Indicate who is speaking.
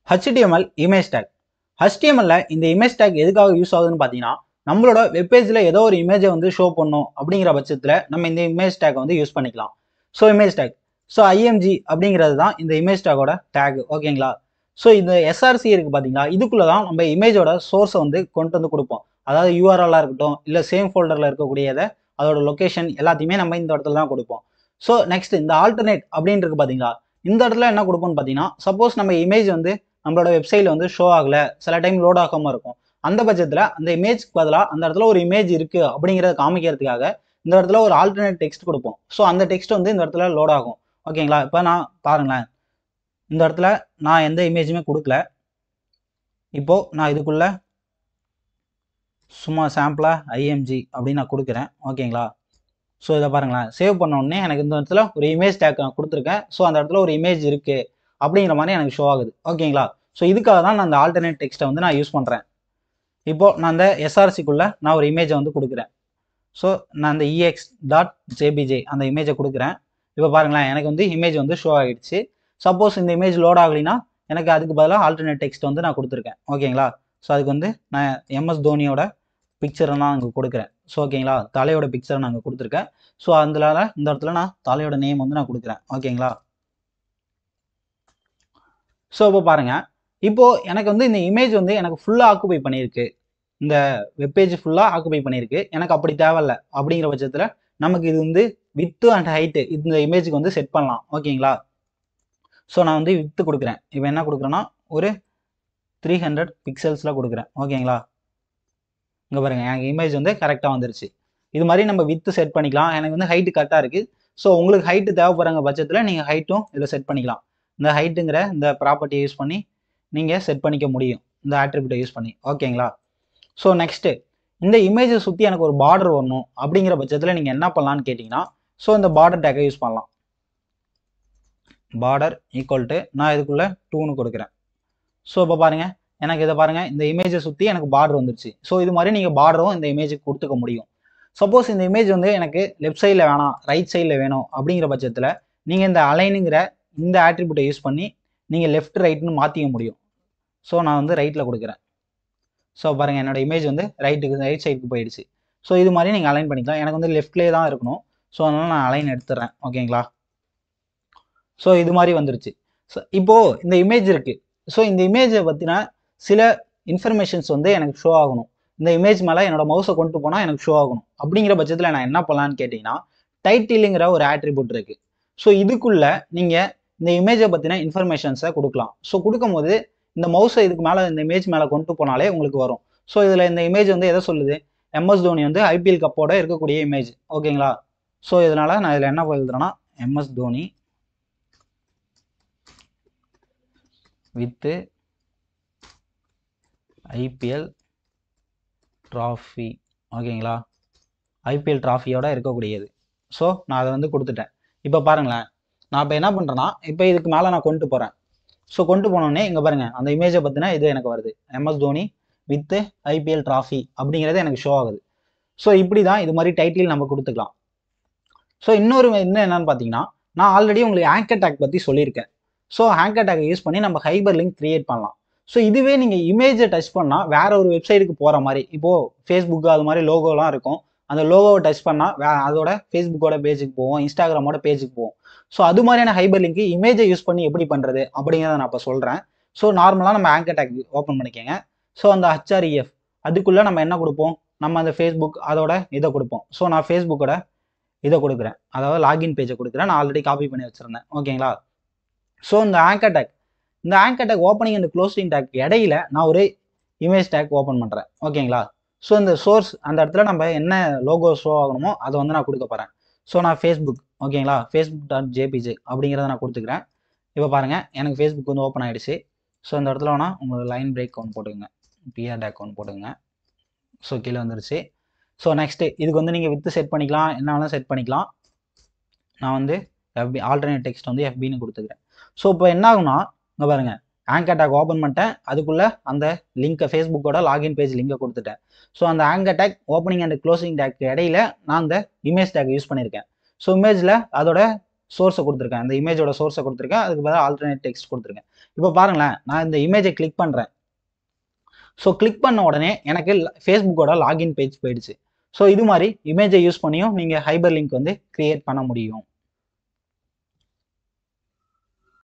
Speaker 1: HTML image tag HTML இந்த image tag எதுக்காக use ஆகுதுன்னு பார்த்தீங்கன்னா நம்மளோட வெப்பேஜில் ஏதோ ஒரு இமேஜை வந்து ஷோ பண்ணும் அப்படிங்கிற பட்சத்தில் நம்ம இந்த இமேஜ் டேக்கை வந்து யூஸ் பண்ணிக்கலாம் so image tag so IMG அப்படிங்கிறது தான் இந்த இமேஜ் டேக்கோட டேக் ஓகேங்களா ஸோ இந்த எஸ்ஆர்சி இருக்குது பார்த்தீங்களா இதுக்குள்ளே தான் நம்ம இமேஜோட சோர்ஸை வந்து கொண்டு வந்து கொடுப்போம் அதாவது யூஆர்எல்லாக இருக்கட்டும் இல்லை சேம் ஃபோல்டரில் இருக்கக்கூடியதை அதோட லொக்கேஷன் எல்லாத்தையுமே நம்ம இந்த இடத்துல தான் கொடுப்போம் ஸோ நெக்ஸ்ட் இந்த ஆல்டர்னேட் அப்படின்னு இருக்கு பார்த்தீங்களா இந்த இடத்துல என்ன கொடுப்போம்னு பார்த்தீங்கன்னா சப்போஸ் நம்ம இமேஜ் வந்து நம்மளோட வெப்சைட்ல வந்து ஷோ ஆகல சில டைம் லோட் ஆகாம இருக்கும் அந்த பட்சத்தில் அந்த இமேஜ்க்கு பதிலாக அந்த இடத்துல ஒரு இமேஜ் இருக்கு அப்படிங்கிறத காமிக்கிறதுக்காக இந்த இடத்துல ஒரு ஆல்டர்னேட் டெக்ஸ்ட் கொடுப்போம் ஸோ அந்த டெக்ஸ்ட் வந்து இந்த இடத்துல லோட் ஆகும் ஓகேங்களா இப்போ நான் பாருங்களேன் இந்த இடத்துல நான் எந்த இமேஜுமே கொடுக்கல இப்போ நான் இதுக்குள்ள சும்மா சாம்பிளா ஐஎம்ஜி அப்படின்னு நான் கொடுக்குறேன் ஓகேங்களா ஸோ இதை பாருங்களேன் சேவ் பண்ண உடனே எனக்கு இந்த இடத்துல ஒரு இமேஜ் டேக் நான் கொடுத்துருக்கேன் ஸோ அந்த இடத்துல ஒரு இமேஜ் இருக்கு அப்படிங்கிற மாதிரி எனக்கு ஷோ ஆகுது ஓகேங்களா ஸோ இதுக்காக தான் நான் அந்த ஆல்டர்னேட் டெக்ஸ்ட்டை வந்து நான் யூஸ் பண்ணுறேன் இப்போ நான் அந்த எஸ்ஆர்சிக்குள்ளே நான் ஒரு இமேஜை வந்து கொடுக்குறேன் ஸோ நான் அந்த இஎக்ஸ் டாட் ஜேபிஜே அந்த இமேஜை கொடுக்குறேன் இப்போ பாருங்களேன் எனக்கு வந்து இமேஜ் வந்து ஷோ ஆகிடுச்சு சப்போஸ் இந்த இமேஜ் லோட் ஆகலைன்னா எனக்கு அதுக்கு பதிலாக ஆல்டர்னேட் டெக்ஸ்ட் வந்து நான் கொடுத்துருக்கேன் ஓகேங்களா ஸோ அதுக்கு வந்து நான் எம்எஸ் தோனியோட பிக்சரை நான் அங்கே கொடுக்குறேன் ஸோ ஓகேங்களா தலையோட பிக்சரை நான் அங்கே கொடுத்துருக்கேன் ஸோ அதில் இந்த இடத்துல நான் தலையோட நேம் வந்து நான் கொடுக்குறேன் ஓகேங்களா ஸோ இப்போ பாருங்க இப்போ எனக்கு வந்து இந்த இமேஜ் வந்து எனக்கு ஃபுல்லாக ஆக்குபை பண்ணியிருக்கு இந்த வெப்பேஜ் ஃபுல்லாக ஆக்குபை பண்ணியிருக்கு எனக்கு அப்படி தேவையில்ல அப்படிங்கிற பட்சத்தில் நமக்கு இது வந்து வித்து அண்ட் ஹைட்டு இந்த இமேஜுக்கு வந்து செட் பண்ணலாம் ஓகேங்களா ஸோ நான் வந்து வித்து கொடுக்குறேன் இப்போ என்ன கொடுக்குறேன்னா ஒரு த்ரீ ஹண்ட்ரட் பிக்சல்ஸில் கொடுக்குறேன் ஓகேங்களா இங்கே பாருங்கள் எனக்கு இமேஜ் வந்து கரெக்டாக வந்துருச்சு இது மாதிரி நம்ம வித்து செட் பண்ணிக்கலாம் எனக்கு வந்து ஹைட்டு கரெக்டாக இருக்குது ஸோ உங்களுக்கு ஹைட்டு தேவைப்படுற பட்சத்தில் நீங்கள் ஹைட்டும் இதில் செட் பண்ணிக்கலாம் இந்த ஹைட்டுங்கிற இந்த ப்ராப்பர்ட்டியை யூஸ் பண்ணி நீங்கள் செட் பண்ணிக்க முடியும் இந்த ஆட்ரிபியூட்டை யூஸ் பண்ணி ஓகேங்களா ஸோ நெக்ஸ்ட்டு இந்த இமேஜை சுற்றி எனக்கு ஒரு பார்டர் வரணும் அப்படிங்கிற பட்சத்தில் நீங்கள் என்ன பண்ணலான்னு கேட்டிங்கன்னா ஸோ இந்த பார்டர் டேக்கை யூஸ் பண்ணலாம் பார்டர் ஈக்குவல் டு நான் இதுக்குள்ளே டூன்னு கொடுக்குறேன் ஸோ இப்போ பாருங்கள் எனக்கு இதை பாருங்கள் இந்த இமேஜை சுற்றி எனக்கு பார்டர் வந்துருச்சு ஸோ இது மாதிரி நீங்கள் பார்டரும் இந்த இமேஜுக்கு கொடுத்துக்க முடியும் சப்போஸ் இந்த இமேஜ் வந்து எனக்கு லெஃப்ட் சைடில் வேணாம் ரைட் சைடில் வேணும் அப்படிங்கிற பட்சத்தில் நீங்கள் இந்த அலைனுங்கிற இந்த ஆட்ரிபியூட்டை யூஸ் பண்ணி நீங்கள் லெஃப்ட் ரைட்னு மாற்றிக்க முடியும் ஸோ நான் வந்து ரைட்டில் கொடுக்குறேன் ஸோ பாருங்கள் என்னோட இமேஜ் வந்து ரைட்டுக்கு ரைட் சைடுக்கு போயிடுச்சு ஸோ இது மாதிரி நீங்கள் அலைன் பண்ணிக்கலாம் எனக்கு வந்து லெஃப்ட்லேயே தான் இருக்கணும் ஸோ அதனால் நான் அலைன் எடுத்துடுறேன் ஓகேங்களா ஸோ இது மாதிரி வந்துருச்சு ஸோ இப்போது இந்த இமேஜ் இருக்குது ஸோ இந்த இமேஜை பற்றின சில இன்ஃபர்மேஷன்ஸ் வந்து எனக்கு ஷோ ஆகணும் இந்த இமேஜ் மேலே என்னோட மவுஸை கொண்டு போனால் எனக்கு ஷோ ஆகணும் அப்படிங்கிற பட்சத்தில் நான் என்ன பண்ணலான்னு கேட்டிங்கன்னா டைட்டிலுங்கிற ஒரு ஆட்ரிபியூட் இருக்குது ஸோ இதுக்குள்ள நீங்கள் இந்த இமேஜை பற்றின இன்ஃபர்மேஷன்ஸை கொடுக்கலாம் ஸோ கொடுக்கும்போது இந்த மவுஸை இதுக்கு மேலே இந்த இமேஜ் மேலே கொண்டு போனாலே உங்களுக்கு வரும் ஸோ இதில் இந்த இமேஜ் வந்து எதை சொல்லுது எம்எஸ் தோனி வந்து ஐபிஎல் கப்போட இருக்கக்கூடிய இமேஜ் ஓகேங்களா ஸோ இதனால் நான் இதில் என்ன எழுதுறேன்னா MS Dhoni with IPL trophy ஓகேங்களா ஐபிஎல் ட்ராஃபியோட இருக்கக்கூடியது ஸோ நான் அதை வந்து கொடுத்துட்டேன் இப்போ பாருங்களேன் நான் இப்போ என்ன பண்ணுறேன்னா இப்போ இதுக்கு மேலே நான் கொண்டு போகிறேன் ஸோ கொண்டு போனோடனே இங்கே பாருங்கள் அந்த இமேஜை பற்றினா இது எனக்கு வருது MS Dhoni with IPL trophy அப்படிங்கிறது எனக்கு ஷோ ஆகுது ஸோ இப்படி தான் இது மாதிரி டைட்டில் நம்ம கொடுத்துக்கலாம் ஸோ இன்னொரு இன்னும் என்னன்னு பார்த்தீங்கன்னா நான் ஆல்ரெடி உங்களுக்கு ஆங்கர் டேக் பற்றி சொல்லியிருக்கேன் ஸோ ஆங்கர் டேக்கை யூஸ் பண்ணி நம்ம ஹைபர் லிங்க் கிரியேட் பண்ணலாம் ஸோ இதுவே நீங்கள் இமேஜை டச் பண்ணால் வேற ஒரு வெப்சைட்டுக்கு போகிற மாதிரி இப்போது ஃபேஸ்புக் அது மாதிரி லோகோலாம் இருக்கும் அந்த லோகோவை டச் பண்ணால் வே அதோட ஃபேஸ்புக்கோட பேஜுக்கு போவோம் இன்ஸ்டாகிராமோட பேஜுக்கு போவோம் ஸோ அது மாதிரியான ஹைபர் லிங்க் இமேஜை யூஸ் பண்ணி எப்படி பண்ணுறது அப்படிங்கிறத நான் இப்போ சொல்கிறேன் ஸோ நார்மலாக நம்ம ஆங்கர் டேக் ஓப்பன் பண்ணிக்கோங்க ஸோ அந்த ஹச்ஆர்இஎஃப் அதுக்குள்ளே நம்ம என்ன கொடுப்போம் நம்ம அந்த ஃபேஸ்புக் அதோட இதை கொடுப்போம் ஸோ நான் ஃபேஸ்புக்கோட இதை கொடுக்குறேன் அதாவது லாகின் பேஜை கொடுக்குறேன் நான் ஆல்ரெடி காப்பி பண்ணி வச்சுருந்தேன் ஓகேங்களா ஸோ இந்த ஆங்கர் டேக் இந்த anchor tag opening and closing tag இடையில நான் ஒரு இமேஜ் டேக் ஓப்பன் பண்ணுறேன் ஓகேங்களா ஸோ இந்த சோர்ஸ் அந்த இடத்துல நம்ம என்ன லோகோ ஷோ ஆகணுமோ அதை வந்து நான் கொடுக்க போகிறேன் ஸோ நான் ஃபேஸ்புக் ஓகேங்களா ஃபேஸ்புக் டாட் ஜேபிஜே அப்படிங்கிறத நான் கொடுத்துக்கிறேன் இப்போ பாருங்கள் எனக்கு ஃபேஸ்புக் வந்து ஓப்பன் ஆகிடுச்சு ஸோ இந்த இடத்துல வேணால் உங்களுக்கு லைன் பிரேக் ஒன்று போட்டுக்கோங்க பிஆர் டேக் ஒன்று போட்டுங்க ஸோ கீழே வந்துருச்சு ஸோ நெக்ஸ்ட்டு இதுக்கு வந்து நீங்கள் வித்து செட் பண்ணிக்கலாம் என்ன வேணாலும் செட் பண்ணிக்கலாம் நான் வந்து எஃபி ஆல்டர்னேட் டெக்ஸ்ட் வந்து எஃபின்னு கொடுத்துக்கிறேன் ஸோ இப்போ என்ன ஆகும்னா இங்கே பாருங்கள் ஆங்கர் டேக் ஓப்பன் பண்ணிட்டேன் அதுக்குள்ளே அந்த லிங்கை ஃபேஸ்புக்கோட லாகின் பேஜ் லிங்கை கொடுத்துட்டேன் ஸோ அந்த anchor tag opening and closing tag இடையில நான் அந்த இமேஜ் டேக் யூஸ் பண்ணியிருக்கேன் ஸோ இமேஜில் அதோட சோர்ஸை கொடுத்துருக்கேன் அந்த இமேஜோட சோர்ஸை கொடுத்துருக்கேன் அதுக்கு பதிலாக ஆல்டர்னேட் டெக்ஸ்ட் கொடுத்துருக்கேன் இப்போ பாருங்களேன் நான் இந்த இமேஜை கிளிக் பண்ணுறேன் ஸோ கிளிக் பண்ண உடனே எனக்கு ஃபேஸ்புக்கோட லாகின் பேஜ் போயிடுச்சு ஸோ இது மாதிரி இமேஜை யூஸ் பண்ணியும் நீங்கள் ஹைபர் லிங்க் வந்து கிரியேட் பண்ண முடியும்